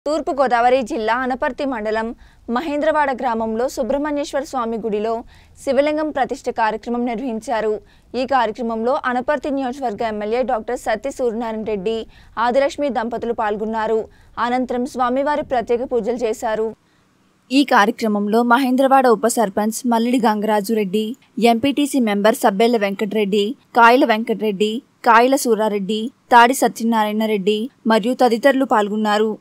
తూర్పుగోదావరి జిల్లా అనపర్తి మండలం మహేంద్రవాడ గ్రామంలో సుబ్రహ్మణ్యేశ్వర స్వామి గుడిలో శివలింగం ప్రతిష్ఠ కార్యక్రమం నిర్వహించారు ఈ కార్యక్రమంలో అనపర్తి నియోజకవర్గ ఎమ్మెల్యే డాక్టర్ సత్య సూర్యనారాయణ రెడ్డి ఆదిలక్ష్మి దంపతులు పాల్గొన్నారు అనంతరం స్వామివారి ప్రత్యేక పూజలు చేశారు ఈ కార్యక్రమంలో మహేంద్రవాడ ఉప సర్పంచ్ మల్లిడి గంగరాజు రెడ్డి ఎంపీటీసీ మెంబర్ సబ్బెళ్ల వెంకటరెడ్డి కాయల వెంకటరెడ్డి కాయల సూరారెడ్డి తాడి సత్యనారాయణ రెడ్డి మరియు తదితరులు పాల్గొన్నారు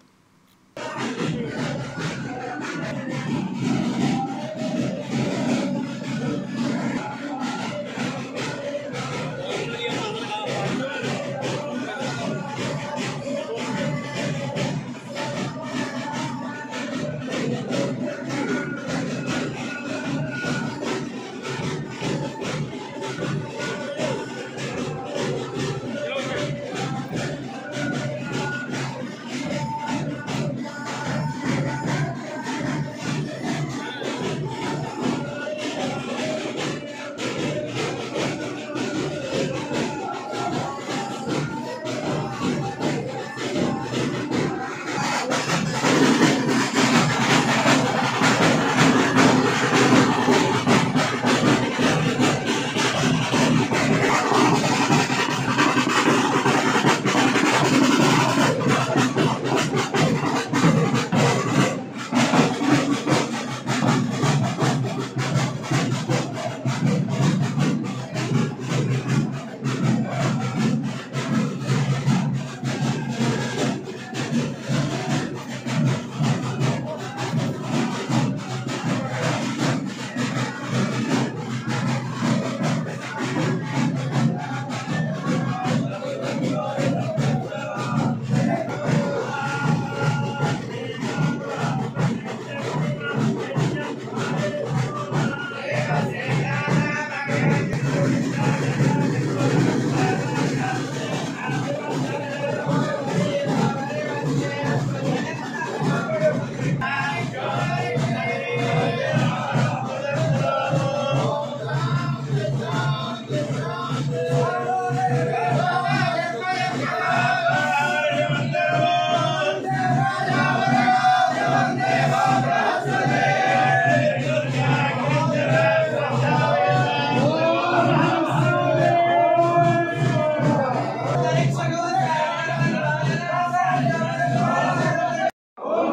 ఓం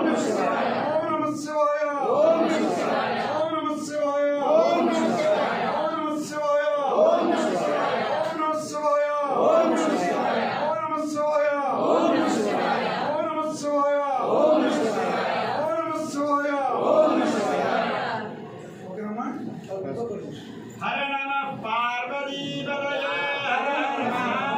నమః శివాయ ఓం నమః శివాయ ఓం నమః శివాయ ఓం నమః శివాయ ఓం నమః శివాయ ఓం నమః శివాయ ఓం నమః శివాయ ఓం నమః శివాయ ఓం నమః శివాయ ఓం నమః శివాయ ఓం నమః శివాయ ఓం నమః శివాయ ఓం నమః శివాయ ఓకేనమ్మా హర నమ పార్వతీ హర హర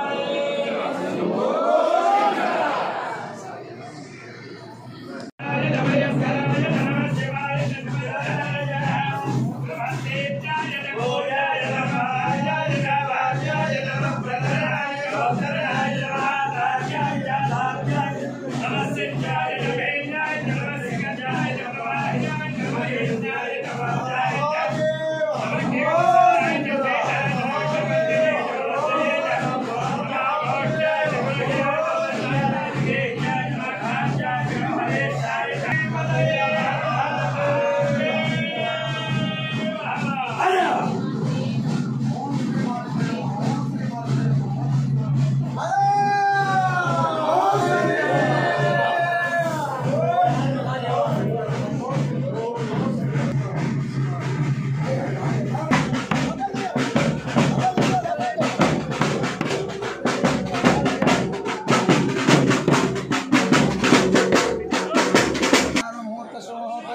ముహూర్త సోహోపై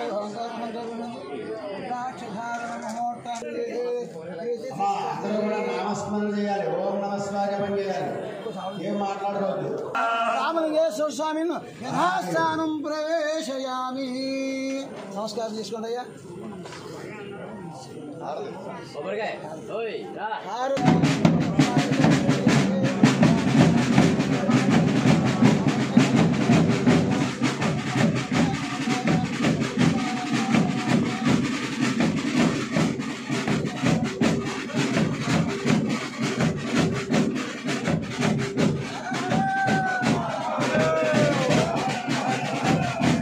అందరూ కూడా నామస్మరణ చేయాలి ఓం నమ శివాయ చేయాలి ఏం మాట్లాడవద్దు రామలింగేశ్వర స్వామిని యథాస్థానం ప్రవేశయామి నమస్కారం చేసుకోండి అయ్యా ఆరు ఓం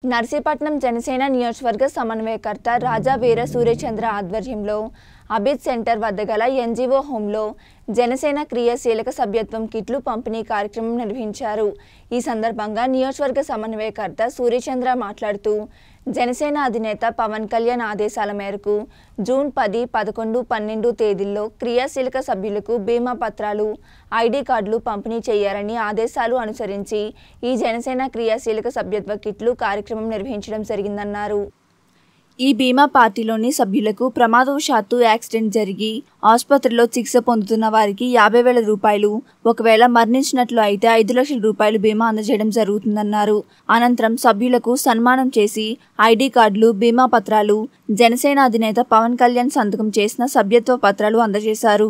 నర్సీపట్నం జనసేన నియోజకవర్గ సమన్వయకర్త రాజా వీర సూర్యచంద్ర ఆధ్వర్యంలో అబిద్ సెంటర్ వద్ద గల ఎన్జీఓ హోంలో జనసేన క్రియాశీలక సభ్యత్వం కిట్లు పంపిణీ కార్యక్రమం నిర్వహించారు ఈ సందర్భంగా నియోజకవర్గ సమన్వయకర్త సూర్యచంద్ర మాట్లాడుతూ జనసేన అధినేత పవన్ కళ్యాణ్ ఆదేశాల మేరకు జూన్ పది పదకొండు పన్నెండు తేదీల్లో క్రియాశీలక సభ్యులకు బీమా పత్రాలు ఐడి కార్డులు పంపిణీ చేయాలని ఆదేశాలు అనుసరించి ఈ జనసేన క్రియాశీలక సభ్యత్వ కిట్లు కార్యక్రమం నిర్వహించడం జరిగిందన్నారు ఈ బీమా పార్టీలోని సభ్యులకు ప్రమాదవశాత్తు యాక్సిడెంట్ జరిగి ఆసుపత్రిలో చికిత్స పొందుతున్న వారికి యాభై వేల రూపాయలు ఒకవేళ మరణించినట్లు అయితే ఐదు లక్షల రూపాయలు బీమా అందజేయడం జరుగుతుందన్నారు అనంతరం సభ్యులకు సన్మానం చేసి ఐడి కార్డులు బీమా పత్రాలు జనసేన అధినేత పవన్ కళ్యాణ్ సంతకం చేసిన సభ్యత్వ పత్రాలు అందజేశారు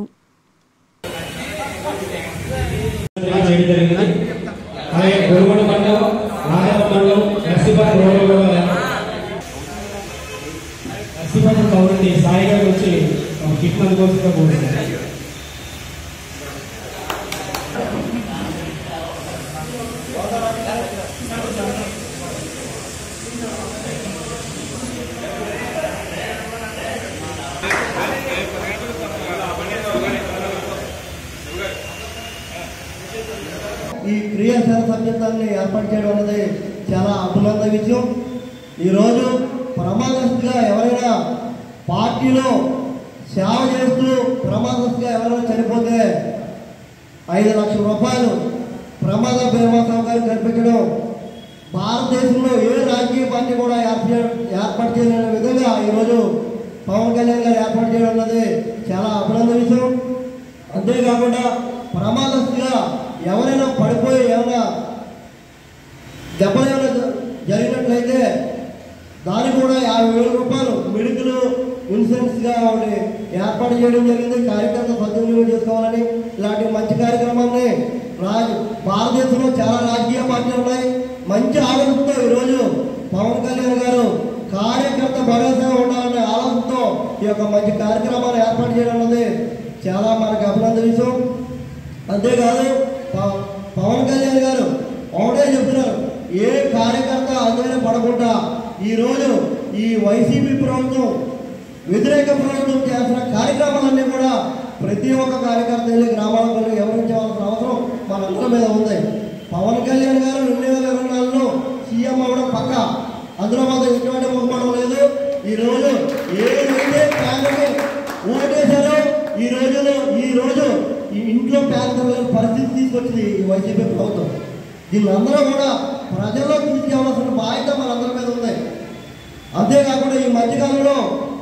చేయడం జరిగింది అలాగే గొడవడ మండలం రాజాల మండలం నర్సీపట్నం రోడ్డు నర్సీపట్నం కౌరండి సాయి గారు వచ్చి ఒక కిట్ అందుకోసంగా కోరుతున్నారు ఈ క్రియాశీల సభ్యత్వాన్ని ఏర్పాటు చేయడం అనేది చాలా అభినంద విషయం ఈరోజు ప్రమాదస్తుగా ఎవరైనా పార్టీలో సేవ చేస్తూ ప్రమాదస్తుగా ఎవరైనా చనిపోతే ఐదు లక్షల రూపాయలు ప్రమాద బీమా సౌకర్యం కల్పించడం భారతదేశంలో ఏ రాజకీయ పార్టీ కూడా ఏర్పాటు ఏర్పాటు చేయలేని విధంగా ఈరోజు పవన్ కళ్యాణ్ గారు ఏర్పాటు చేయడం అన్నది చాలా అభినంద విషయం అంతేకాకుండా ప్రమాదస్తుగా ఎవరైనా పడిపోయి ఏమైనా దెబ్బలు ఏమైనా జ- జరిగినట్లయితే దానికి కూడా యాభై వేల రూపాయలు మెడికల్ ఇన్సూరెన్స్గా ఒకటి ఏర్పాటు చేయడం జరిగింది కార్యకర్త సద్వినియోగం చేసుకోవాలని ఇలాంటి మంచి కార్యక్రమాన్ని రాజ భారతదేశంలో చాలా రాజకీయ పార్టీలు ఉన్నాయి మంచి ఆలోచనతో ఈరోజు పవన్ కళ్యాణ్ గారు కార్యకర్త భరోసా ఉండాలనే ఆలోచనతో ఈ యొక్క మంచి కార్యక్రమాలు ఏర్పాటు చేయడం అన్నది చాలా మనకు అభినందన విషయం అంతేకాదు ప- పవన్ కళ్యాణ్ గారు ఒకటే చెప్తున్నారు ఏ కార్యకర్త అందులో పడకుండా ఈరోజు ఈ వైసీపీ ప్రభుత్వం వ్యతిరేక ప్రభుత్వం చేస్తున్న కార్యక్రమాలన్నీ కూడా ప్రతి ఒక్క కార్యకర్త వెళ్ళి గ్రామాలకు వెళ్ళి వివరించవలసిన అవసరం మనందరి మీద ఉంది పవన్ కళ్యాణ్ గారు రెండు వేల ఇరవై నాలుగులో సీఎం అవ్వడం పక్క అందులో మాత్రం ఎటువంటి ముఖపడం లేదు ఈ రోజు ఏదైతే ఫ్యామిలీ ఓటేశారో ఈ రోజులో ఈ రోజు ఈ ఇంట్లో పేదల పరిస్థితి తీసుకొచ్చింది ఈ వైసీపీ ప్రభుత్వం దీన్ని అందరూ కూడా ప్రజల్లో తీసుకెళ్లాల్సిన బాధ్యత మనందరి మీద ఉంది అంతేకాకుండా ఈ మధ్యకాలంలో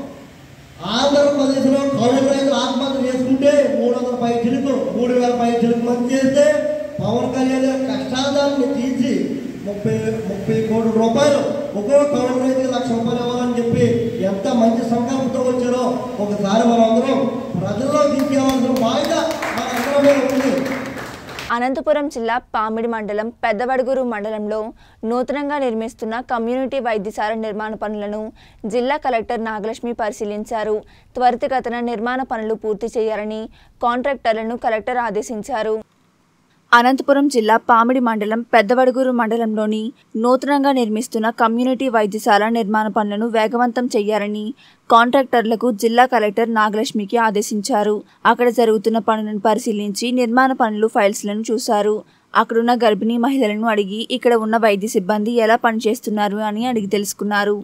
ఆంధ్రప్రదేశ్లో కౌలు రైతులు ఆత్మహత్య చేసుకుంటే మూడు వందల పై చిలుకు మూడు వేల పై చిలుకు మంది చేస్తే పవన్ కళ్యాణ్ గారి కష్టాదాన్ని తీర్చి ముప్పై ముప్పై కోట్ల రూపాయలు ఒక్కో కౌలు రైతుకి లక్ష రూపాయలు ఇవ్వాలని చెప్పి ఎంత మంచి సంకల్పంతో వచ్చారో ఒకసారి మనం అందరం ప్రజల్లో తీసుకెళ్లాల్సిన బాధ్యత మన అందరి మీద ఉంది అనంతపురం జిల్లా పామిడి మండలం పెద్దవడుగురు మండలంలో నూతనంగా నిర్మిస్తున్న కమ్యూనిటీ వైద్యశాల నిర్మాణ పనులను జిల్లా కలెక్టర్ నాగలక్ష్మి పరిశీలించారు త్వరితగతిన నిర్మాణ పనులు పూర్తి చేయాలని కాంట్రాక్టర్లను కలెక్టర్ ఆదేశించారు అనంతపురం జిల్లా పామిడి మండలం పెద్దవడుగురు మండలంలోని నూతనంగా నిర్మిస్తున్న కమ్యూనిటీ వైద్యశాల నిర్మాణ పనులను వేగవంతం చేయాలని కాంట్రాక్టర్లకు జిల్లా కలెక్టర్ నాగలక్ష్మికి ఆదేశించారు అక్కడ జరుగుతున్న పనులను పరిశీలించి నిర్మాణ పనులు ఫైల్స్లను చూశారు అక్కడున్న గర్భిణీ మహిళలను అడిగి ఇక్కడ ఉన్న వైద్య సిబ్బంది ఎలా పనిచేస్తున్నారు అని అడిగి తెలుసుకున్నారు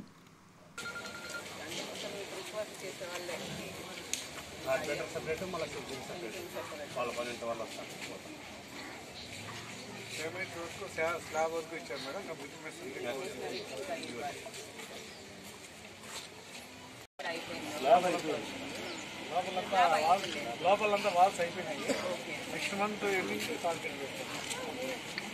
స్లాబ్ వరకు ఇచ్చారు మేడం ఇంకా బిల్డింగ్ వేస్తుంది లోపలంతా వాల్స్ అయిపోయినాయి నెక్స్ట్ మంత్ ఎండింగ్ కాంటాక్ట్ చేస్తాం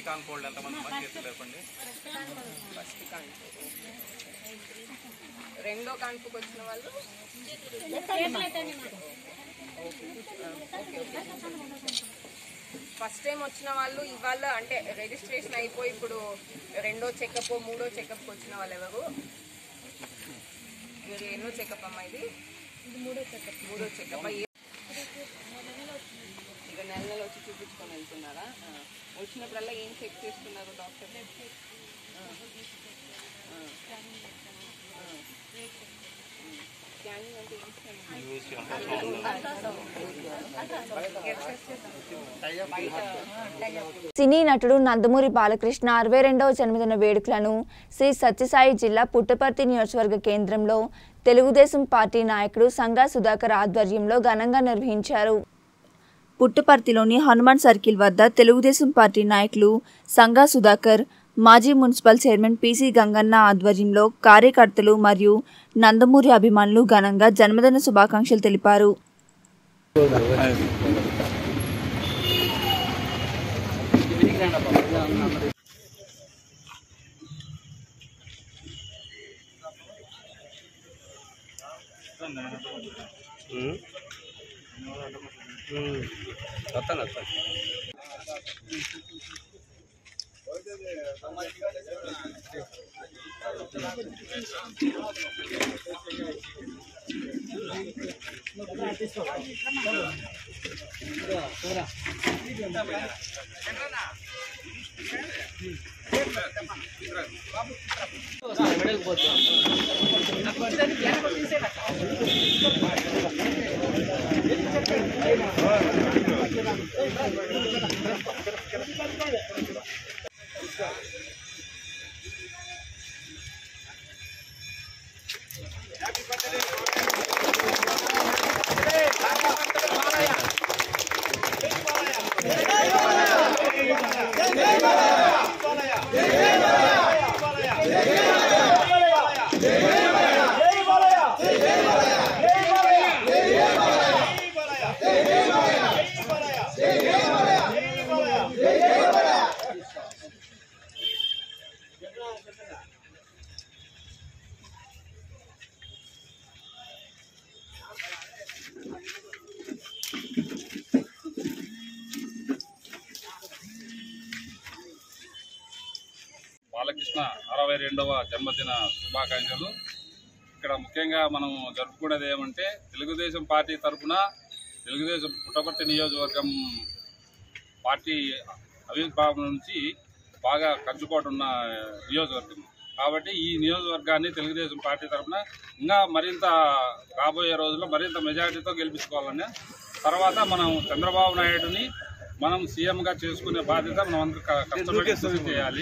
కాన్కోల్డ్ ఎంతమంది మంది చేతులు లేపండి ఫస్ట్ కాన్పు రెండో కాన్పుకి వచ్చిన వాళ్ళు ఫస్ట్ టైం వచ్చిన వాళ్ళు ఇవాళ అంటే రిజిస్ట్రేషన్ అయిపోయి ఇప్పుడు రెండో చెకప్ మూడో చెకప్ వచ్చిన వాళ్ళు ఎవరు మీరు ఎన్నో చెకప్ అమ్మా ఇది మూడో చెకప్ మూడో చెకప్ ఇక నెల నెల వచ్చి చూపించుకొని వెళ్తున్నారా ఆ. వచ్చినప్పుడల్లా ఏం చెక్ చేస్తున్నారు డాక్టర్ స్కానింగ్ అంటే ఏం సినీ నటుడు నందమూరి బాలకృష్ణ అరవై రెండవ జన్మదిన వేడుకలను శ్రీ సత్యసాయి జిల్లా పుట్టపర్తి నియోజకవర్గ కేంద్రంలో తెలుగుదేశం పార్టీ నాయకుడు సంగా సుధాకర్ ఆధ్వర్యంలో ఘనంగా నిర్వహించారు పుట్టపర్తిలోని హనుమాన్ సర్కిల్ వద్ద తెలుగుదేశం పార్టీ నాయకులు సంగా సుధాకర్ మాజీ మున్సిపల్ చైర్మన్ పిసి గంగన్న ఆధ్వర్యంలో కార్యకర్తలు మరియు నందమూరి అభిమానులు ఘనంగా జన్మదిన శుభాకాంక్షలు తెలిపారు బాలకృష్ణ అరవై రెండవ జన్మదిన శుభాకాంక్షలు ఇక్కడ ముఖ్యంగా మనం జరుపుకునేది ఏమంటే తెలుగుదేశం పార్టీ తరఫున తెలుగుదేశం పుట్టపర్తి నియోజకవర్గం పార్టీ ఆవిర్భావం నుంచి బాగా కంచుకోట ఉన్న నియోజకవర్గం కాబట్టి ఈ నియోజకవర్గాన్ని తెలుగుదేశం పార్టీ తరఫున ఇంకా మరింత రాబోయే రోజుల్లో మరింత మెజారిటీతో గెలిపించుకోవాలని తర్వాత మనం చంద్రబాబు నాయుడుని మనం సీఎంగా చేసుకునే బాధ్యత మనం అందరూ క- కష్టపడి కృషి చేయాలి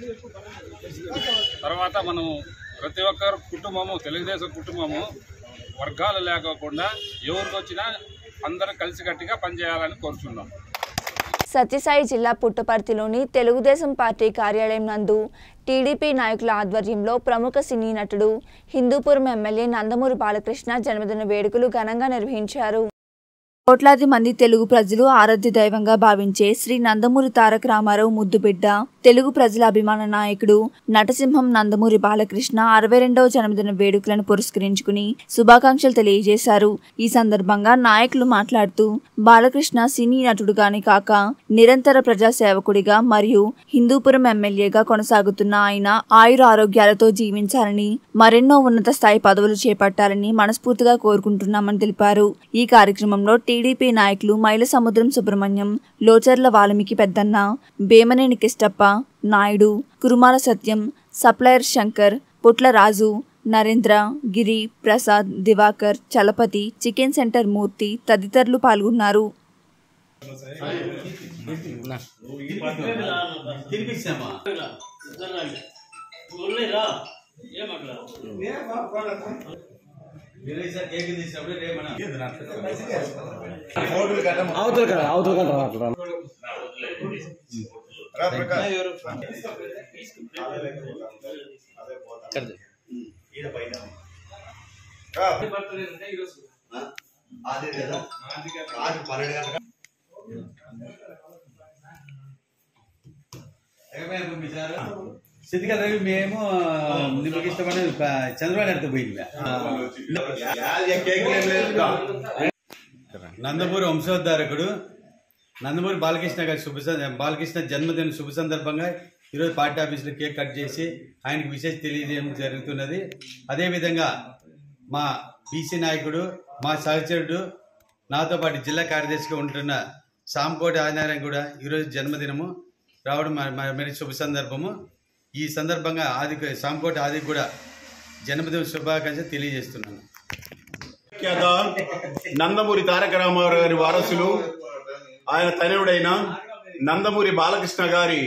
తర్వాత మనం ప్రతి ఒక్కరు కుటుంబము తెలుగుదేశం కుటుంబము వర్గాలు లేకోకుండా ఎవరికి వచ్చినా అందరూ కలిసికట్టుగా పనిచేయాలని కోరుచున్నాం సత్యసాయి జిల్లా పుట్టపర్తిలోని తెలుగుదేశం పార్టీ కార్యాలయం నందు టీడీపీ నాయకుల ఆధ్వర్యంలో ప్రముఖ సినీ నటుడు హిందూపురం ఎమ్మెల్యే నందమూరి బాలకృష్ణ జన్మదిన వేడుకలు ఘనంగా నిర్వహించారు కోట్లాది మంది తెలుగు ప్రజలు ఆరాధ్య దైవంగా భావించే శ్రీ నందమూరి తారక రామారావు ముద్దుబిడ్డ తెలుగు ప్రజల అభిమాన నాయకుడు నటసింహం నందమూరి బాలకృష్ణ అరవై రెండవ జన్మదిన వేడుకలను పురస్కరించుకుని శుభాకాంక్షలు తెలియజేశారు ఈ సందర్భంగా నాయకులు మాట్లాడుతూ బాలకృష్ణ సినీ నటుడుగానే కాక నిరంతర ప్రజా సేవకుడిగా మరియు హిందూపురం ఎమ్మెల్యేగా కొనసాగుతున్న ఆయన ఆయుర ఆరోగ్యాలతో జీవించాలని మరెన్నో ఉన్నత స్థాయి పదవులు చేపట్టాలని మనస్ఫూర్తిగా కోరుకుంటున్నామని తెలిపారు ఈ కార్యక్రమంలో టీడీపీ నాయకులు మైల సముద్రం Subrahmanyam Locharla Valmiki Peddanna Bheemaneni Kishtappa Naidu Kurumala Satyam supplier Shankar Putla Raju Narendra Giri Prasad Divakar Chalapathi chicken centre Murthy తదితరులు పాల్గొన్నారు అవతల కదా అవతల కదా అట్లా అదే కదా రాత్రి పన్నెండు గంటల సిద్ధిగా రవి మేము నిమ్మకి ఇష్టమని చంద్రబాబు నాయుడుతో పోయింది నందమూరి వంశోద్ధారకుడు నందమూరి బాలకృష్ణ గారి శుభ సం- బాలకృష్ణ జన్మదిన శుభ సందర్భంగా ఈరోజు పార్టీ ఆఫీసులో కేక్ కట్ చేసి ఆయనకి విశేష తెలియజేయడం జరుగుతున్నది అదేవిధంగా మా బీసీ నాయకుడు మా సహచరుడు నాతో పాటు జిల్లా కార్యదర్శిగా ఉంటున్న సాంకోటి ఆదినారాయణ కూడా ఈరోజు జన్మదినము రావడం మ- మ- మరి శుభ సందర్భము ఈ సందర్భంగా ఆది సాంకోటి ఆది కూడా జన్మదిన శుభాకాంక్షలు తెలియజేస్తున్నాను విఖ్యాత నందమూరి తారక రామారావు గారి వారసులు ఆయన తనయుడైన నందమూరి బాలకృష్ణ గారి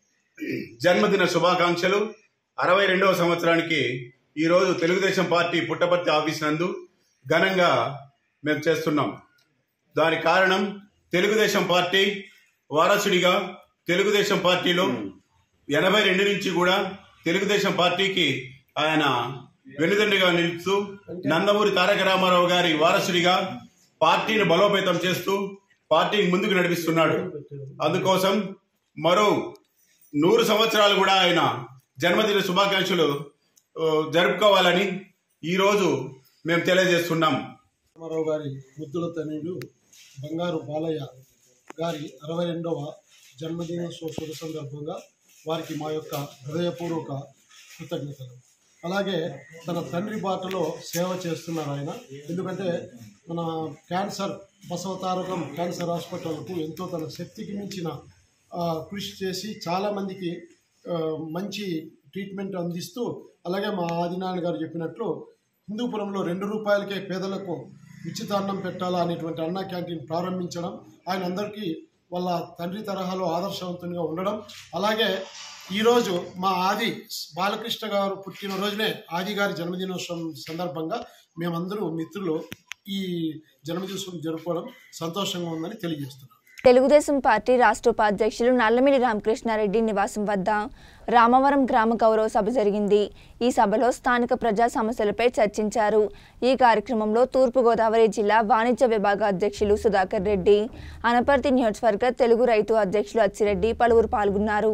జన్మదిన శుభాకాంక్షలు అరవై రెండవ సంవత్సరానికి ఈరోజు తెలుగుదేశం పార్టీ పుట్టపర్తి ఆఫీస్ నందు ఘనంగా మేము చేస్తున్నాం దానికి కారణం తెలుగుదేశం పార్టీ వారసుడిగా తెలుగుదేశం పార్టీలో ఎనభై రెండు నుంచి కూడా తెలుగుదేశం పార్టీకి ఆయన వెనుదండిగా నిలుస్తూ నందమూరి తారక రామారావు గారి వారసుడిగా పార్టీని బలోపేతం చేస్తూ పార్టీని ముందుకు నడిపిస్తున్నాడు అందుకోసం మరో నూరు సంవత్సరాలు కూడా ఆయన జన్మదిన శుభాకాంక్షలు ఆ, జరుపుకోవాలని ఈరోజు మేము తెలియజేస్తున్నాం రామారావు గారి ముద్దుల తనయుడు బంగారు బాలయ్య గారి అరవై రెండవ జన్మదిన శుభ సందర్భంగా వారికి మా యొక్క హృదయపూర్వక కృతజ్ఞతలు అలాగే తన తండ్రి బాటలో సేవ చేస్తున్నారు ఆయన ఎందుకంటే మన క్యాన్సర్ బసవతారకం క్యాన్సర్ హాస్పిటల్కు ఎంతో తన శక్తికి మించిన ఆ, కృషి చేసి చాలామందికి ఆ, మంచి ట్రీట్మెంట్ అందిస్తూ అలాగే మా ఆదినారాయణ గారు చెప్పినట్లు హిందూపురంలో రెండు రూపాయలకే పేదలకు ఉచిత అన్నం పెట్టాలా అనేటువంటి అన్న క్యాంటీన్ ప్రారంభించడం ఆయన అందరికీ వాళ్ళ తండ్రి తరహాలో ఆదర్శవంతంగా ఉండడం అలాగే ఈరోజు మా ఆది బాలకృష్ణ గారు పుట్టినరోజునే ఆది గారి జన్మదినోత్సవం సందర్భంగా మేమందరూ మిత్రులు ఈ జన్మదినోత్సవం జరుపుకోవడం సంతోషంగా ఉందని తెలియజేస్తున్నాం తెలుగుదేశం పార్టీ రాష్ట్ర ఉపాధ్యక్షులు నల్లమిల్లి రామకృష్ణారెడ్డి నివాసం వద్ద రామవరం గ్రామ గౌరవ సభ జరిగింది ఈ సభలో స్థానిక ప్రజా సమస్యలపై చర్చించారు ఈ కార్యక్రమంలో తూర్పుగోదావరి జిల్లా వాణిజ్య విభాగ అధ్యక్షులు సుధాకర్ రెడ్డి అనపర్తి నియోజకవర్గ తెలుగు రైతు అధ్యక్షులు అచ్చిరెడ్డి పలువురు పాల్గొన్నారు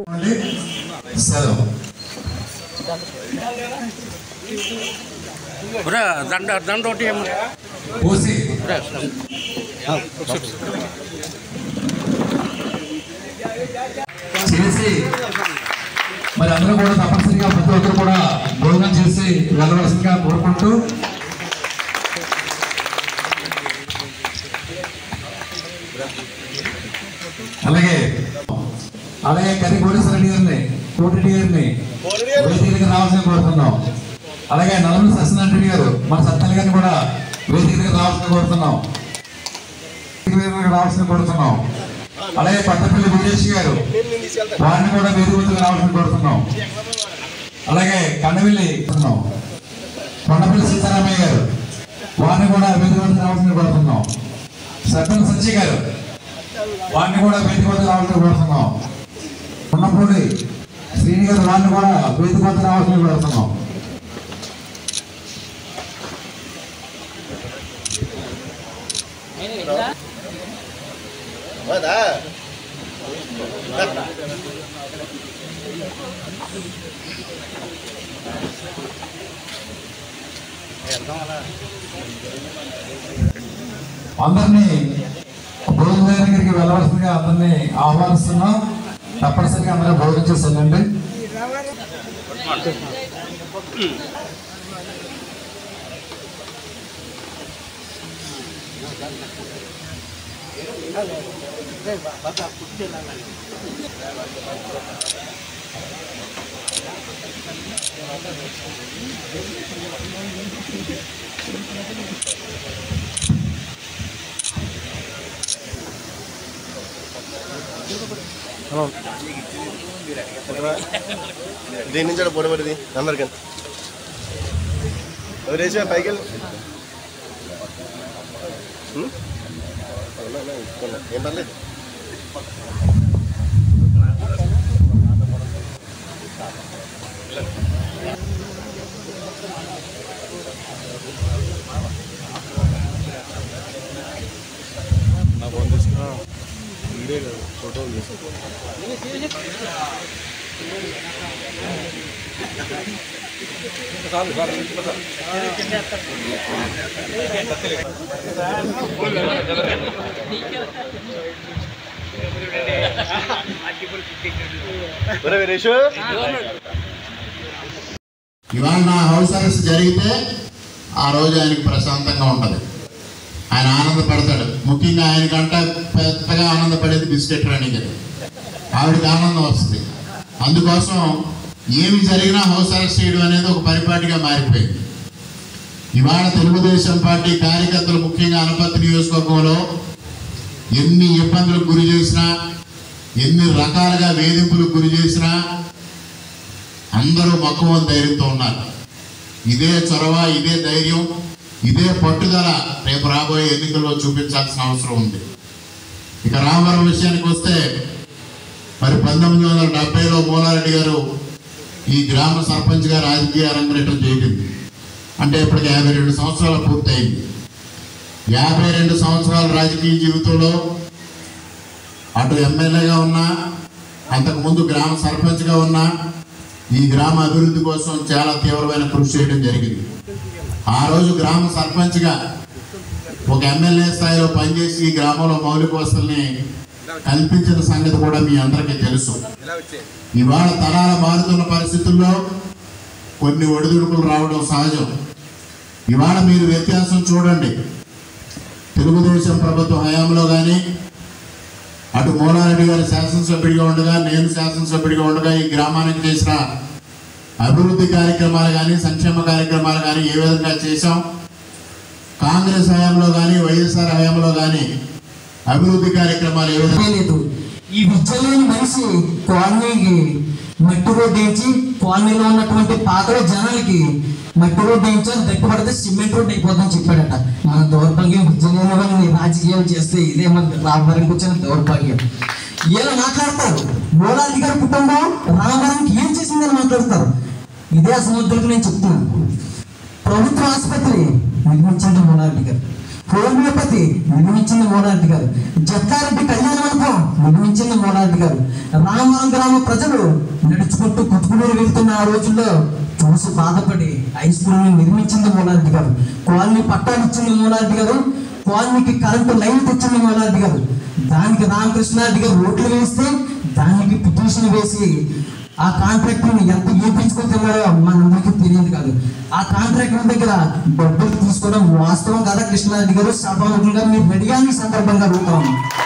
సెలవు దండ దండ ఒకటి పోసి చేసి మరి అందరూ కూడా తప్పనిసరిగా ప్రతి ఒక్కరు కూడా భోజనం చేసి వెళ్ళవలసిందిగా కోరుకుంటూ అలాగే అలాగే కరి కోటేశ్వరరెడ్డి గారిని కోటిరెడ్డి గారిని వేదికలకు రావాల్సిన కోరుతున్నాం అలాగే నలుగురు సత్యనారాయణ గారు మన సత్యాల గారిని కూడా వేదికలకు రావాల్సిన కోరుతున్నాం వేదికలకు రావాల్సిన కోరుతున్నాం అలాగే పట్టపల్లి విజేష్ గారు వారిని కూడా వేదికలకు రావాల్సిన కోరుతున్నాం అలాగే కండవిల్లి కోరుతున్నాం కొండపల్లి సీతారామయ్య గారు వారిని కూడా వేదికలకు రావాల్సిన కోరుతున్నాం సర్పంచ్ సచ్చి గారు వారిని కూడా వేదిక వద్ద రావాల్సిన కోరుతున్నాం ఉన్నపూడి శ్రీని గారు వారిని కూడా వేదిక వద్ద రావాల్సిన కోరుతున్నాం అందరినీ భోజన దగ్గరికి వెళ్ళవలసిందిగా అందరినీ ఆహ్వానిస్తున్నాం తప్పనిసరిగా అందరూ భోజనం చేసి వెళ్ళండి దీని నుంచి అక్కడ పొడబడిది అందరికి ఎవరు వేసా పైకి వెళ్ళి ఉం? అవునా, అవునా, ఇస్తున్నా. ఏం పర్లేదు నా ఫోన్ తీసుకున్నా వీడియో ఫోటోలు తీసుకున్నా ఇవాళ నా హౌస్ అరెస్ట్ జరిగితే ఆ రోజు ఆయనకి ప్రశాంతంగా ఉంటుంది ఆయన ఆనందపడతాడు ముఖ్యంగా ఆయనకంట పెద్దగా ఆనందపడేది బిస్కెట్ రాణి గారు ఆవిడకి ఆనందం వస్తుంది అందుకోసం ఏమి జరిగినా హౌస్ అరెస్ట్ చేయడం అనేది ఒక పరిపాటిగా మారిపోయింది ఇవాళ తెలుగుదేశం పార్టీ కార్యకర్తలు ముఖ్యంగా అనపత్తి నియోజకవర్గంలో ఎన్ని ఇబ్బందులకు గురి చేసినా ఎన్ని రకాలుగా వేధింపులకు గురి చేసినా అందరూ మక్కువ ధైర్యంతో ఉన్నారు ఇదే చొరవ ఇదే ధైర్యం ఇదే పట్టుదల రేపు రాబోయే ఎన్నికల్లో చూపించాల్సిన అవసరం ఉంది ఇక రామవరం విషయానికి వస్తే మరి పంతొమ్మిది వందల డెబ్బైలో మూలారెడ్డి గారు ఈ గ్రామ సర్పంచ్గా రాజకీయ అరంగేటం చేయడింది అంటే ఇప్పటికి యాభై రెండు సంవత్సరాలు పూర్తయింది యాభై రెండు సంవత్సరాల రాజకీయ జీవితంలో అటు ఎమ్మెల్యేగా ఉన్నా అంతకుముందు గ్రామ సర్పంచ్గా ఉన్నా ఈ గ్రామ అభివృద్ధి కోసం చాలా తీవ్రమైన కృషి చేయడం జరిగింది ఆ రోజు గ్రామ సర్పంచ్గా ఒక ఎమ్మెల్యే స్థాయిలో పనిచేసి ఈ గ్రామంలో మౌలిక వసతుల్ని కల్పించిన సంగతి కూడా మీ అందరికీ తెలుసు ఇవాళ తరాల మారుతున్న పరిస్థితుల్లో కొన్ని ఒడిదుడుకులు రావడం సహజం ఇవాళ మీరు వ్యత్యాసం చూడండి తెలుగుదేశం ప్రభుత్వ హయాంలో కానీ అటు మూలారెడ్డి గారు శాసనసభ్యుడిగా ఉండగా నేను శాసనసభ్యుడిగా ఉండగా ఈ గ్రామానికి చేసిన అభివృద్ధి కార్యక్రమాలు కానీ సంక్షేమ కార్యక్రమాలు కానీ ఏ విధంగా చేశాం కాంగ్రెస్ హయాంలో కానీ వైఎస్ఆర్ హయాంలో కానీ అభివృద్ధి కార్యక్రమాలు ఏ విధంగా లేదు ఈ విద్యలేని మనిషి కాలనీకి మట్టి రోడ్డు వేయించి కాలనీలో ఉన్నటువంటి పాత జనాలకి మట్టి రోడ్డు వేయించాలి గట్టిపడితే సిమెంట్ రోడ్డు అయిపోతుందని చెప్పాడట మన దౌర్భాగ్యం విద్యలేని వాళ్ళని రాజకీయాలు చేస్తే ఇదే మన రామవరంకి వచ్చిన దౌర్భాగ్యం ఇలా మాట్లాడతారు మూలాది గారి కుటుంబం రామవరానికి ఏం చేసిందని మాట్లాడతారు ఇదే అసమర్థులకు నేను చెప్తున్నాను ప్రభుత్వ ఆసుపత్రి నిర్మించండి మూలారెడ్డి గారు హోమియోపతి నిర్మించింది మూలారెడ్డి గారు జక్కారెడ్డి కళ్యాణ మండపం నిర్మించింది మూలారెడ్డి గారు రామవరం గ్రామ ప్రజలు నడుచుకుంటూ కుతుకునూరు వెళ్తున్న ఆ రోజుల్లో చూసి బాధపడి హై స్కూల్ని నిర్మించింది మూలారెడ్డి గారు కాలనీ పట్టాలు ఇచ్చింది మూలారెడ్డి గారు కాలనీకి కరెంటు లైన్ తెచ్చింది మూలారెడ్డి గారు దానికి రామకృష్ణారెడ్డి గారు ఓట్లు వేస్తే దానికి పిటిషన్ వేసి ఆ కాంట్రాక్టర్ ఎంత ఏపించుకుంటున్నారో మనందరికీ తెలియదు కాదు ఆ కాంట్రాక్టర్ దగ్గర డబ్బులు తీసుకోవడం వాస్తవం కదా కృష్ణారెడ్డి గారు సభాముఖంగా మీరు రెడీగా ఈ సందర్భంగా అడుగుతాం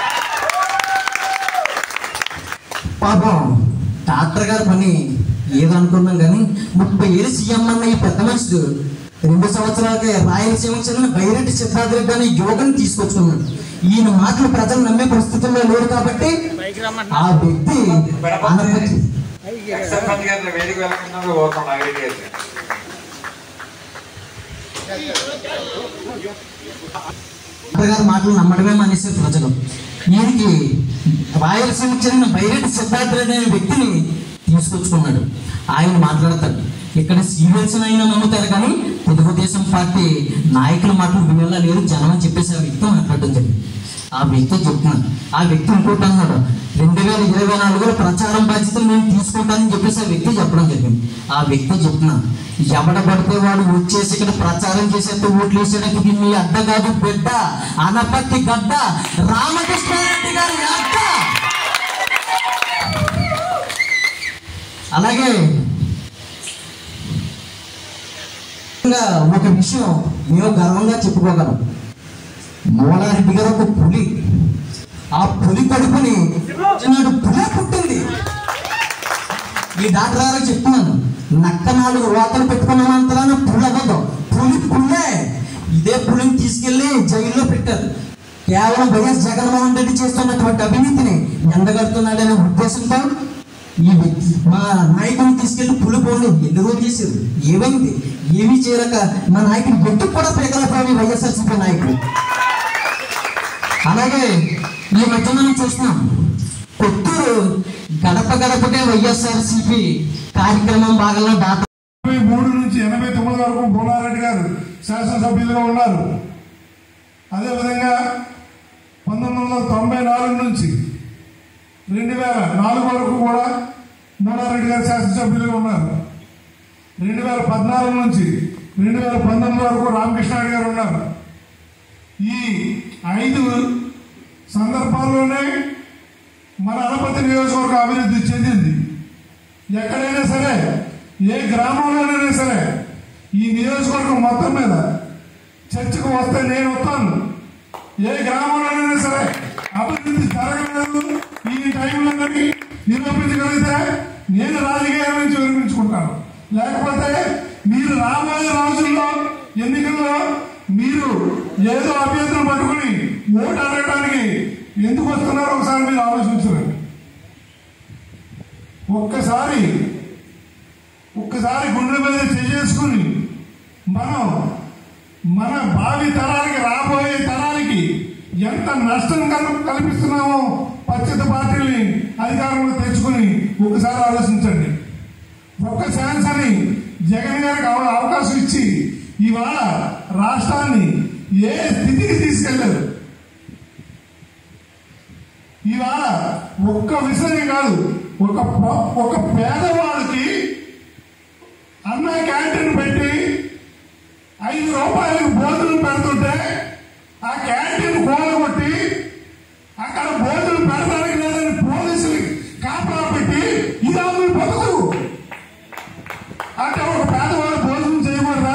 పాపం డాక్టర్ గారి పని ఏదనుకున్నాం కానీ ముప్పై ఏళ్ళు సీఎం అన్న ఈ పెద్ద మనుషులు రెండు సంవత్సరాలకే రాయలసీమకు చెందిన బైరెడ్డి సిద్ధార్థ రెడ్డి అనే యువకుని తీసుకొచ్చుకున్నాడు ఈయన మాటలు ప్రజలు నమ్మే పరిస్థితుల్లో లేరు కాబట్టి ఆ వ్యక్తి అనపతి వేదిక వెళ్ళకుండా పోతాం నాగరెడ్డి గారు డాక్టర్ గారి మాటలు నమ్మడమే మానేశారు ప్రజలు ఈయనకి రాయలసీమకు చెందిన బైరెడ్డి సిద్ధార్థ రెడ్డి అనే వ్యక్తిని తీసుకొచ్చుకున్నాడు ఆయన మాట్లాడతాడు ఇక్కడ సీరియల్స్ అయినా నమ్ముతారు కానీ తెలుగుదేశం పార్టీ నాయకుల మాటలు వినేలా లేరు జనం అని చెప్పేసి ఆ వ్యక్తి మాట్లాడడం జరిగింది ఆ వ్యక్తి చెప్తున్నాను ఆ వ్యక్తి ఇంకోటి అన్నాడు రెండు వేల ఇరవై నాలుగులో ప్రచారం బాధ్యతలు నేను తీసుకుంటానని చెప్పేసి ఆ వ్యక్తి చెప్పడం జరిగింది ఆ వ్యక్తి చెప్తున్నాను ఎవడ పడితే వాడు వచ్చేసి ఇక్కడ ప్రచారం చేసేట్టు ఓట్లు వేసేటప్పుడు మీ అడ్డ కాదు బిడ్డ అనపత్తి గడ్డ రామకృష్ణారెడ్డి గారి అడ్డ అలాగే ఇంకా ఒక విషయం మేము గర్వంగా చెప్పుకోగలం మూలారెడ్డి గారు ఒక పులి ఆ పులి కడుపుని చిన్నాడు పులే పుట్టింది ఈ డాక్టర్ గారు చెప్తున్నాను నక్క నాలుగు రోతలు పెట్టుకున్నంతలా పులి అవ్వదు పులి పుల్లే ఇదే పులిని తీసుకెళ్లి జైల్లో పెట్టారు కేవలం వైఎస్ జగన్మోహన్ రెడ్డి చేస్తున్నటువంటి అవినీతిని ఎండగడుతున్నాడనే ఉద్దేశంతో ఈ వ్యక్తి మా నాయకుడిని తీసుకెళ్లి పులి పోలు ఎల్లుగో చేశారు ఏమైంది ఏమీ చేయలేక మా నాయకుడు గొంతు కూడా పేదలపోయి వైఎస్ఆర్సీపీ నాయకుడు అలాగే ఈ మధ్య మనం చూస్తున్నాం కొత్తూరు గడప గడపకే వైఎస్ఆర్సీపీ కార్యక్రమం భాగంలో డాక్టర్ ఎనభై మూడు నుంచి ఎనభై తొమ్మిది వరకు బోనారెడ్డి గారు శాసనసభ్యులుగా ఉన్నారు అదేవిధంగా పంతొమ్మిది వందల తొంభై నాలుగు నుంచి రెండు వేల నాలుగు వరకు కూడా నల్లారెడ్డి గారు శాసనసభ్యులుగా ఉన్నారు రెండు వేల పద్నాలుగు నుంచి రెండు వేల పంతొమ్మిది వరకు రామకృష్ణారెడ్డి గారు ఉన్నారు ఈ ఐదు సందర్భాల్లోనే మన అనపతి నియోజకవర్గం అభివృద్ధి చెందింది ఎక్కడైనా సరే ఏ గ్రామంలోనైనా సరే ఈ నియోజకవర్గం మొత్తం మీద చర్చకు వస్తే నేను వస్తాను ఏ గ్రామంలోనైనా సరే అభివృద్ధి జరగలేదు ఈ టైంలోని నిరూపించగలిగితే నేను రాజకీయాల నుంచి విరమించుకుంటాను లేకపోతే మీరు రాబోయే రోజుల్లో ఎన్నికల్లో మీరు ఏదో అభ్యర్థులు పట్టుకుని ఓటు అడగడానికి ఎందుకు వస్తున్నారో ఒకసారి మీరు ఆలోచించండి ఒక్కసారి ఒక్కసారి గుండె మీద చేసుకుని మనం మన భావి తరానికి రాబోయే తరానికి ఎంత నష్టం కల్- కల్పిస్తున్నామో పచ్చత పార్టీని అధికారంలో తెచ్చుకుని ఒకసారి ఆలోచించండి ఒక్క ఛాన్స్ అని జగన్ గారికి అవ- అవకాశం ఇచ్చి ఇవాళ రాష్ట్రాన్ని ఏ స్థితికి తీసుకెళ్లారు ఇవాళ ఒక్క విషయం కాదు ఒక ప- ఒక పేదవాడికి అన్న క్యాంటీన్ పెట్టి ఐదు రూపాయలకు భోజనం పెడుతుంటే ఆ క్యాంటీన్ కూలగొట్టి అక్కడ భోజనం పెడతానికి లేదని పోలీసులు కాపలా పెట్టి ఇది అందరూ బతుకు అంటే ఒక పేదవాడు భోజనం చేయకూడదా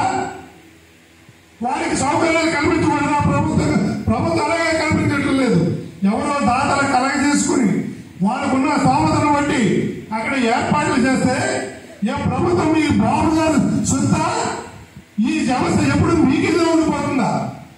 వారికి సౌకర్యాలు కల్పించకూడదా ప్రభుత్వం ప్రభుత్వం అలాగే కల్పించటం లేదు ఎవరో దాతలు కలగ చేసుకుని వాళ్ళకున్న స్తోమతను బట్టి అక్కడ ఏర్పాట్లు చేస్తే ఏ ప్రభుత్వం మీకు బాబు గారు సొంత ఈ వ్యవస్థ ఎప్పుడు మీకిదే ఉండిపోతుందా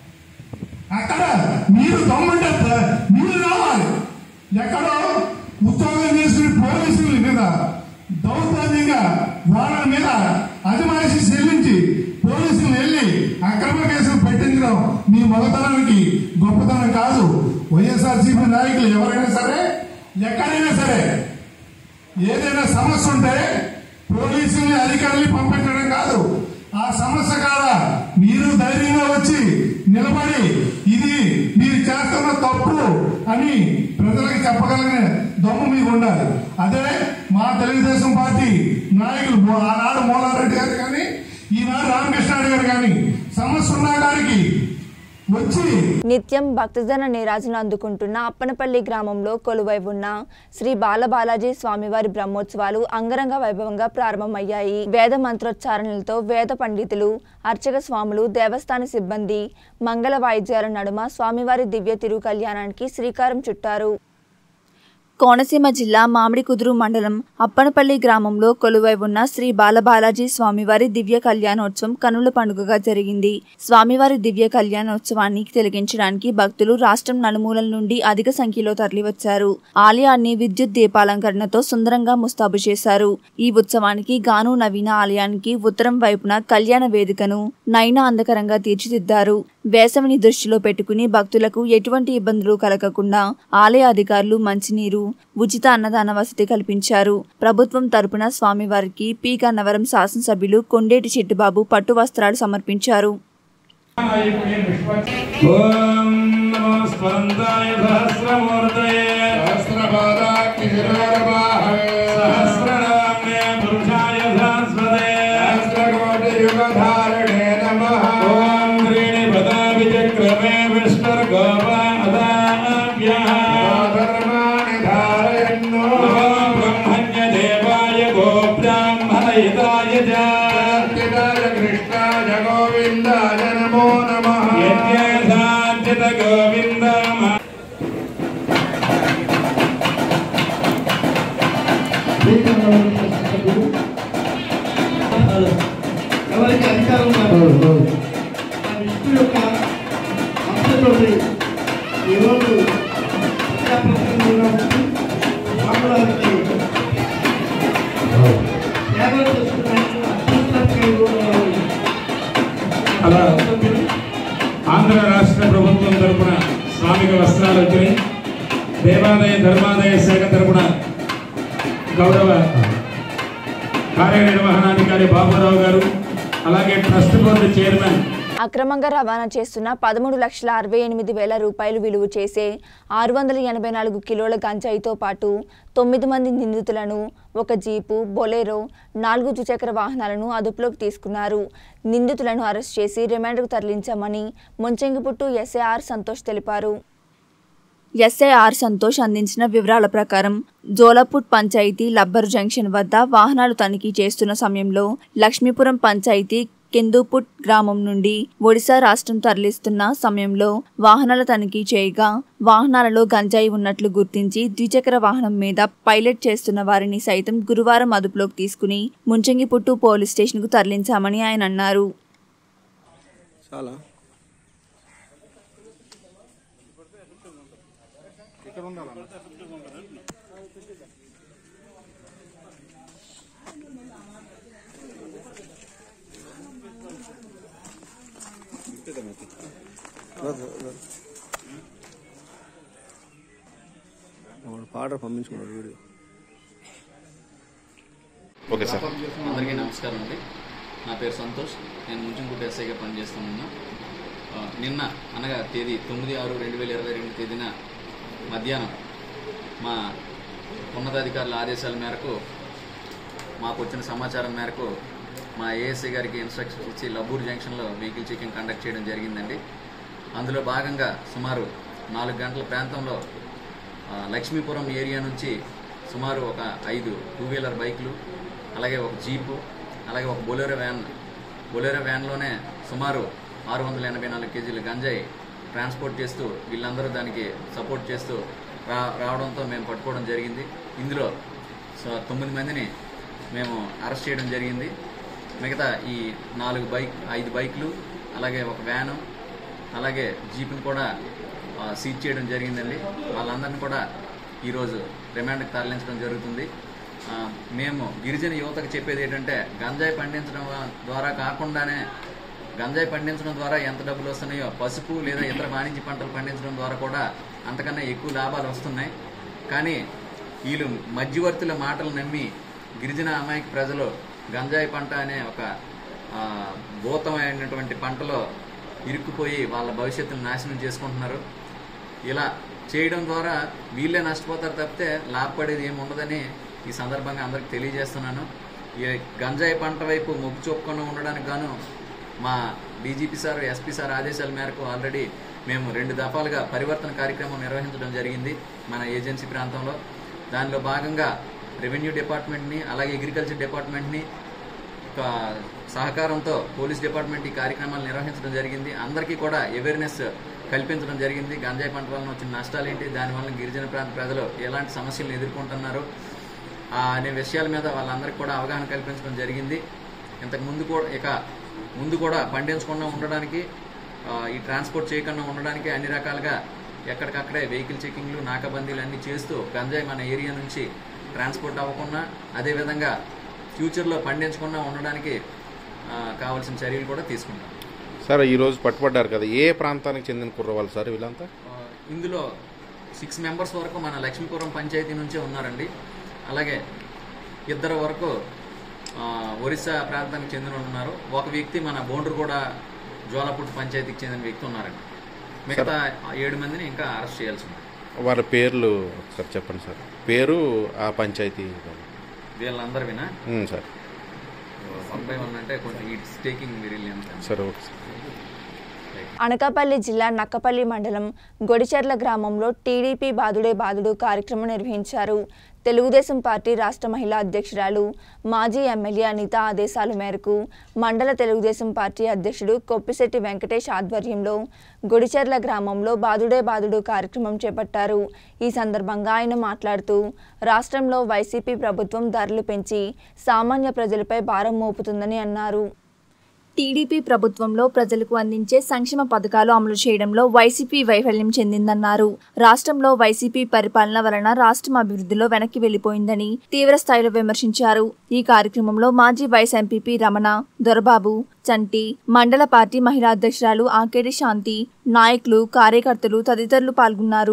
అక్కడ మీరు దమ్మంటే ద- మీరు రావాలి ఎక్కడో ఉద్యోగం చేసిన పోలీసుల మీద దౌర్జన్యంగా వాళ్ళ మీద అజమాయిషి చెల్లించి పోలీసులు వెళ్ళి అక్రమ కేసులు పెట్టించడం మీ మగతనానికి గొప్పతనం కాదు వైఎస్ఆర్సీపీ నాయకులు ఎవరైనా సరే ఎక్కడైనా సరే ఏదైనా సమస్య ఉంటే పోలీసుల్ని అధికారుల్ని పంపించడం కాదు ఆ సమస్య కాడ మీరు ధైర్యంగా వచ్చి నిలబడి ఇది మీరు చేస్తున్న తప్పు అని ప్రజలకు చెప్పగలిగిన దమ్ము మీకు ఉండాలి అదే మా తెలుగుదేశం పార్టీ నాయకులు మో- ఆనాడు మోలారెడ్డి గారు కానీ ఈనాడు రామకృష్ణారెడ్డి గారు కానీ సమస్య ఉన్న గారికి వచ్చి నిత్యం భక్తజన నీరాజును అందుకుంటున్న అప్పనపల్లి గ్రామంలో కొలువై ఉన్న శ్రీ బాలబాలాజీ స్వామివారి బ్రహ్మోత్సవాలు అంగరంగ వైభవంగా ప్రారంభమయ్యాయి వేద మంత్రోచ్చారణలతో వేద పండితులు అర్చక స్వాములు దేవస్థాన సిబ్బంది మంగళ వాయిద్యాల నడుమ స్వామివారి దివ్య తిరు కళ్యాణానికి శ్రీకారం చుట్టారు కోనసీమ జిల్లా మామిడికుదురు మండలం అప్పనపల్లి గ్రామంలో కొలువై ఉన్న శ్రీ బాలబాలాజీ స్వామివారి దివ్య కళ్యాణోత్సవం కనుల పండుగగా జరిగింది స్వామివారి దివ్య కళ్యాణోత్సవాన్ని తిలకించడానికి భక్తులు రాష్ట్రం నలుమూలల నుండి అధిక సంఖ్యలో తరలివచ్చారు ఆలయాన్ని విద్యుత్ దీపాలంకరణతో సుందరంగా ముస్తాబు చేశారు ఈ ఉత్సవానికి గాను నవీన ఆలయానికి ఉత్తరం వైపున కళ్యాణ వేదికను నయన అందకరంగా తీర్చిదిద్దారు వేసవిని దృష్టిలో పెట్టుకుని భక్తులకు ఎటువంటి ఇబ్బందులు కలగకుండా ఆలయ అధికారులు మంచినీరు ఉచిత అన్నదాన వసతి కల్పించారు ప్రభుత్వం తరపున స్వామివారికి పి గన్నవరం శాసనసభ్యులు కొండేటి చిట్టుబాబు పట్టు వస్త్రాలు సమర్పించారు ఓం నమో స్పందాయ సహస్రమూర్తయే సహస్రపాదాగ్నిశిరోరవాహవే సహస్రనామ్నే పురుషాయ సహస్రదే సహస్రకోటియుగధారిణే నమః ఓం త్రీణి పదాభి చక్రమే విష్ణుర్గోపాదాభ్యः ధర్మాణి ధారయన్నో బ్రహ్మణ్య దేవాయ గోబ్రాహ్మణహితాయ చ కృష్ణాయ గోవిందాయ నమో నమః యజ్ఞసాధ్యత గోవింద ఎవరికి అధికారం ఉన్నారు ఆ విష్ణు యొక్క అంశతోటి ఈరోజు ప్రజాప్రతినిధులుగా ఉంటూ స్వామివారికి సేవలు చేస్తున్న అత్యున్నత అలా ఆంధ్ర రాష్ట్ర ప్రభుత్వం తరపున శ్రామిక వస్త్రాలు వచ్చినాయి దేవాదాయ ధర్మాదాయ శాఖ తరపున గౌరవ కార్యనిర్వహణాధికారి బాబురావు గారు అలాగే ట్రస్ట్ బోర్డు చైర్మన్ అక్రమంగా రవాణా చేస్తున్న పదమూడు లక్షల అరవై ఎనిమిది వేల రూపాయలు విలువ చేసే ఆరు వందల ఎనభై నాలుగు కిలోల గంజాయితో పాటు తొమ్మిది మంది నిందితులను ఒక జీపు బొలెరో నాలుగు ద్విచక్ర వాహనాలను అదుపులోకి తీసుకున్నారు నిందితులను అరెస్ట్ చేసి రిమాండ్కు తరలించామని ముంచెంగిపుట్టు ఎస్ఏఆర్ సంతోష్ తెలిపారు ఎస్ఐఆర్ సంతోష్ అందించిన వివరాల ప్రకారం జోలపుట్ పంచాయతీ లబ్బరు జంక్షన్ వద్ద వాహనాలు తనిఖీ చేస్తున్న సమయంలో లక్ష్మీపురం పంచాయతీ కెందుపుట్ గ్రామం నుండి ఒడిశా రాష్ట్రం తరలిస్తున్న సమయంలో వాహనాల తనిఖీ చేయగా వాహనాలలో గంజాయి ఉన్నట్లు గుర్తించి ద్విచక్ర వాహనం మీద పైలట్ చేస్తున్న వారిని సైతం గురువారం అదుపులోకి తీసుకుని ముంచంగిపుట్టు పోలీస్ స్టేషన్కు తరలించామని ఆయన అన్నారు చాలా ఇక్కడ ఉండాలి పాడర్ పంపించుకున్నాడు వీడియో ఓకే సార్ అందరికీ నమస్కారం అండి నా పేరు సంతోష్ నేను ముంచుంకుట ఎస్ఐగా పనిచేస్తున్నా ఆ, నిన్న అనగా తేదీ తొమ్మిది ఆరు రెండు వేల ఇరవై రెండు తేదీన మధ్యాహ్నం మా ఉన్నతాధికారుల ఆదేశాల మేరకు మాకు వచ్చిన సమాచారం మేరకు మా ఏఎస్ఐ గారికి ఇన్స్ట్రక్షన్స్ ఇచ్చి లబ్బూర్ జంక్షన్లో వెహికల్ చెకింగ్ కండక్ట్ చేయడం జరిగిందండి అందులో భాగంగా సుమారు నాలుగు గంటల ప్రాంతంలో ఆ, లక్ష్మీపురం ఏరియా నుంచి సుమారు ఒక ఐదు టూ వీలర్ బైకులు అలాగే ఒక జీపు అలాగే ఒక బొలెరో వ్యాన్ బొలెరో వ్యాన్లోనే సుమారు ఆరు వందల ఎనభై నాలుగు కేజీల గంజాయి ట్రాన్స్పోర్ట్ చేస్తూ వీళ్ళందరూ దానికి సపోర్ట్ చేస్తూ రా రావడంతో మేము పట్టుకోవడం జరిగింది ఇందులో సో తొమ్మిది మందిని మేము అరెస్ట్ చేయడం జరిగింది మిగతా ఈ నాలుగు బైక్ ఐదు బైకులు అలాగే ఒక వ్యాను అలాగే జీప్ని కూడా ఆ, సీజ్ చేయడం జరిగిందండి వాళ్ళందరినీ కూడా ఈరోజు రిమాండ్కి తరలించడం జరుగుతుంది ఆ, మేము గిరిజన యువతకు చెప్పేది ఏంటంటే గంజాయి పండించడం ద్వారా కాకుండానే గంజాయి పండించడం ద్వారా ఎంత డబ్బులు వస్తున్నాయో పసుపు లేదా ఇతర వాణిజ్య పంటలు పండించడం ద్వారా కూడా అంతకన్నా ఎక్కువ లాభాలు వస్తున్నాయి కానీ వీళ్ళు మధ్యవర్తుల మాటలు నమ్మి గిరిజన అమాయక ప్రజలు గంజాయి పంట అనే ఒక ఆ, భూతమైనటువంటి పంటలో ఇరుక్కుపోయి వాళ్ళ భవిష్యత్తును నాశనం చేసుకుంటున్నారు ఇలా చేయడం ద్వారా వీళ్ళే నష్టపోతారు తప్పితే లాభపడేది ఏమి ఉండదని ఈ సందర్భంగా అందరికి తెలియజేస్తున్నాను ఈ గంజాయి పంట వైపు మొగ్గు చూపకుండా ఉండడానికి గాను మా డీజీపీ సార్ ఎస్పీ సార్ ఆదేశాల మేరకు ఆల్రెడీ మేము రెండు దఫాలుగా పరివర్తన కార్యక్రమం నిర్వహించడం జరిగింది మన ఏజెన్సీ ప్రాంతంలో దానిలో భాగంగా రెవెన్యూ డిపార్ట్మెంట్ని అలాగే అగ్రికల్చర్ డిపార్ట్మెంట్ని ఒక సహకారంతో పోలీస్ డిపార్ట్మెంట్ ఈ కార్యక్రమాలు నిర్వహించడం జరిగింది అందరికీ కూడా అవేర్నెస్ కల్పించడం జరిగింది గంజాయి పంట వలన వచ్చిన నష్టాలు ఏంటి దానివల్ల గిరిజన ప్రాంత ప్రజలు ఎలాంటి సమస్యలను ఎదుర్కొంటున్నారు ఆ అనే విషయాల మీద వాళ్ళందరికీ కూడా అవగాహన కల్పించడం జరిగింది ఇంతకు ముందు కూడా ఇక ముందు కూడా పండించకుండా ఉండడానికి ఆ, ఈ ట్రాన్స్పోర్ట్ చేయకుండా ఉండడానికి అన్ని రకాలుగా ఎక్కడికక్కడే వెహికల్ చెకింగ్లు నాకాబందీలు అన్నీ చేస్తూ గంజాయి మన ఏరియా నుంచి ట్రాన్స్పోర్ట్ అవ్వకుండా అదేవిధంగా ఫ్యూచర్లో పండించకుండా ఉండడానికి ఆ, కావాల్సిన చర్యలు కూడా తీసుకుంటాం సార్ ఈ రోజు పట్టుబడ్డారు కదా ఏ ప్రాంతానికి చెందిన కుర్రవాళ్ళు సార్ వీళ్ళంతా ఆ, ఇందులో సిక్స్ మెంబర్స్ వరకు మన లక్ష్మీపురం పంచాయతీ నుంచే ఉన్నారండి అలాగే ఇద్దరు వరకు ఆ, ఒరిస్సా ప్రాంతానికి చెందిన వాళ్ళు ఉన్నారు ఒక వ్యక్తి మన బోండ్రుగూడ జోలపుట్ పంచాయతీకి చెందిన వ్యక్తి ఉన్నారండి మిగతా ఏడు మందిని ఇంకా అరెస్ట్ చేయాల్సి ఉంది వాళ్ళ పేర్లు ఒకసారి చెప్పండి సార్ పేరు ఆ పంచాయతీ వీళ్ళందరూ వినా um, sir one by one అంటే కొంచెం ఇట్స్ టేకింగ్ వెరీ లెంత్ సరే ఓకే సార్ అనకాపల్లి జిల్లా నక్కపల్లి మండలం గొడిచెర్ల గ్రామంలో టీడీపీ బాదుడే బాదుడు కార్యక్రమం నిర్వహించారు తెలుగుదేశం పార్టీ రాష్ట్ర మహిళా అధ్యక్షురాలు మాజీ ఎమ్మెల్యే అనిత ఆదేశాల మేరకు మండల తెలుగుదేశం పార్టీ అధ్యక్షుడు కొప్పిశెట్టి వెంకటేష్ ఆధ్వర్యంలో గుడిచెర్ల గ్రామంలో బాదుడే బాదుడు కార్యక్రమం చేపట్టారు ఈ సందర్భంగా ఆయన మాట్లాడుతూ రాష్ట్రంలో వైసీపీ ప్రభుత్వం ధరలు పెంచి సామాన్య ప్రజలపై భారం మోపుతుందని అన్నారు టీడీపీ ప్రభుత్వంలో ప్రజలకు అందించే సంక్షేమ పథకాలు అమలు చేయడంలో వైసీపీ వైఫల్యం చెందిందన్నారు రాష్ట్రంలో వైసీపీ పరిపాలన వలన రాష్ట్రం అభివృద్ధిలో వెనక్కి వెళ్లిపోయిందని తీవ్ర స్థాయిలో విమర్శించారు ఈ కార్యక్రమంలో మాజీ వైస్ ఎంపీపీ రమణ దొరబాబు చంటి మండల పార్టీ మహిళా అధ్యక్షురాలు ఆకేడి శాంతి నాయకులు కార్యకర్తలు తదితరులు పాల్గొన్నారు